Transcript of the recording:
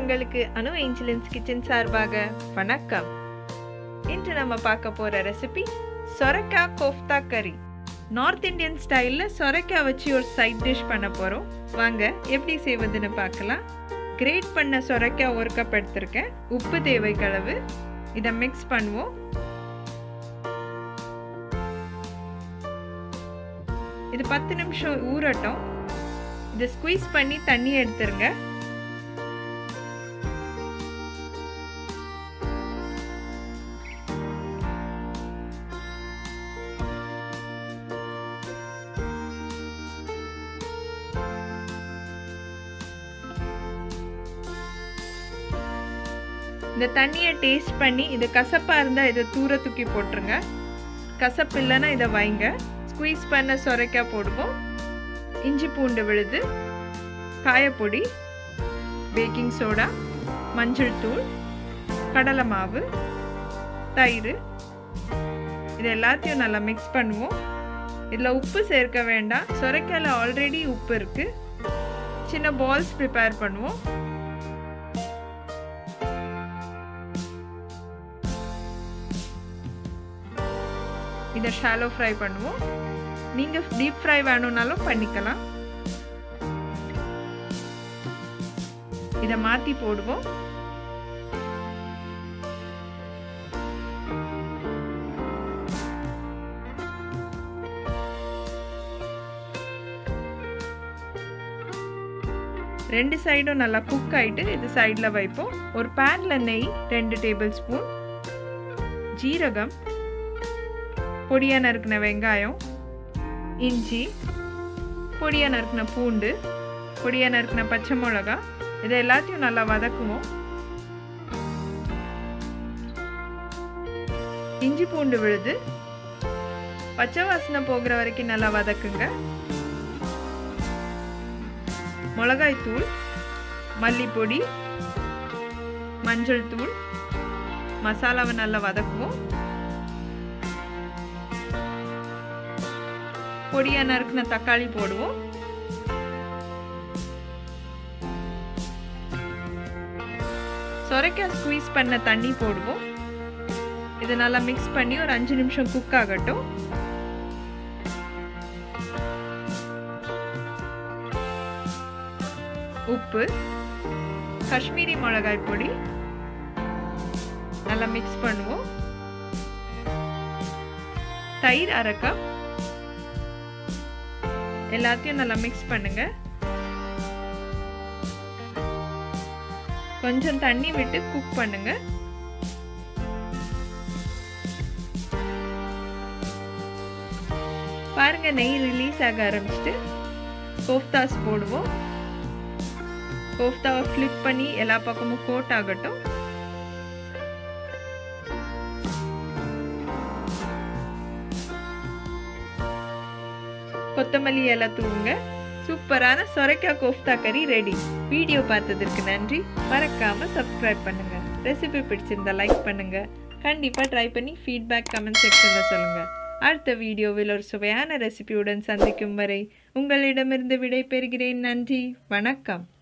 சொந்தங்களுக்கு அனு Angeline's kitchen சார்பாக வணக்கம் இன்று நம்ம பார்க்க போகிற ரெசிபி சொரக்காய் கோஃப்தா கறி நார்த் இந்தியன் ஸ்டைலில் சொரக்காய் வச்சு ஒரு சைட் டிஷ் பண்ண போகிறோம் வாங்க எப்படி செய்வதுன்னு பார்க்கலாம் கிரேட் பண்ண சொரக்காய் ஒரு கப் எடுத்திருக்கேன் உப்பு தேவை அளவு இதை மிக்ஸ் பண்ணுவோம் இது பத்து நிமிஷம் ஊறட்டும் இதை ஸ்குவீஸ் பண்ணி தண்ணி எடுத்துருங்க இந்த தண்ணியை டேஸ்ட் பண்ணி இது கசப்பாக இருந்தால் இதை தூர தூக்கி போட்டுருங்க கசப்பு இல்லைன்னா இதை வைங்க ஸ்குவீஸ் பண்ண சொரைக்காய் போடுவோம் இஞ்சி பூண்டு விழுது காயப்பொடி பேக்கிங் சோடா மஞ்சள் தூள் கடலை மாவு தயிர் இது எல்லாத்தையும் நல்லா மிக்ஸ் பண்ணுவோம் இதில் உப்பு சேர்க்க வேண்டாம் சொரைக்காயில் ஆல்ரெடி உப்பு இருக்குது சின்ன பால்ஸ் ப்ரிப்பேர் பண்ணுவோம் இதை ஷாலோ ஃப்ரை பண்ணுவோம் நீங்கள் டீப் ஃப்ரை வேணும்னாலும் பண்ணிக்கலாம் இதை மாற்றி போடுவோம் ரெண்டு சைடும் நல்லா குக் ஆகிட்டு இது சைடில் வைப்போம் ஒரு பேனில் நெய் ரெண்டு டேபிள் ஸ்பூன் ஜீரகம் பொடியாக நறுக்கின வெங்காயம் இஞ்சி பொடியாக நறுக்கின பூண்டு பொடியாக நறுக்கின பச்சை மிளகா இதை எல்லாத்தையும் நல்லா வதக்குவோம் இஞ்சி பூண்டு விழுது பச்சை வாசனை போகிற வரைக்கும் நல்லா வதக்குங்க மிளகாய் தூள் மல்லிப்பொடி மஞ்சள் தூள் மசாலாவை நல்லா வதக்குவோம் பொடியாக நறுக்கின தக்காளி போடுவோம் சொரைக்காய் ஸ்குவீஸ் பண்ண தண்ணி போடுவோம் இதை நல்லா மிக்ஸ் பண்ணி ஒரு அஞ்சு நிமிஷம் குக் ஆகட்டும் உப்பு காஷ்மீரி மிளகாய் பொடி நல்லா மிக்ஸ் பண்ணுவோம் தயிர் அரை கப் எல்லாத்தையும் நல்லா மிக்ஸ் பண்ணுங்க கொஞ்சம் தண்ணி விட்டு குக் பண்ணுங்க பாருங்க நெய் ரிலீஸ் ஆக ஆரம்பிச்சுட்டு கோஃப்தாஸ் போடுவோம் கோஃப்தாவை ஃப்ளிப் பண்ணி எல்லா பக்கமும் கோட் ஆகட்டும் கொத்தமல்லி இலை தூவுங்க சூப்பரான சொரைக்காய் கோஃப்தா கறி ரெடி வீடியோ பார்த்ததற்கு நன்றி மறக்காம சப்ஸ்கிரைப் பண்ணுங்க ரெசிபி பிடிச்சிருந்தா லைக் பண்ணுங்க கண்டிப்பாக ட்ரை பண்ணி ஃபீட்பேக் கமெண்ட் செக்ஷனில் சொல்லுங்கள் அடுத்த வீடியோவில் ஒரு சுவையான ரெசிபியுடன் சந்திக்கும் வரை உங்களிடமிருந்து விடை பெறுகிறேன் நன்றி வணக்கம்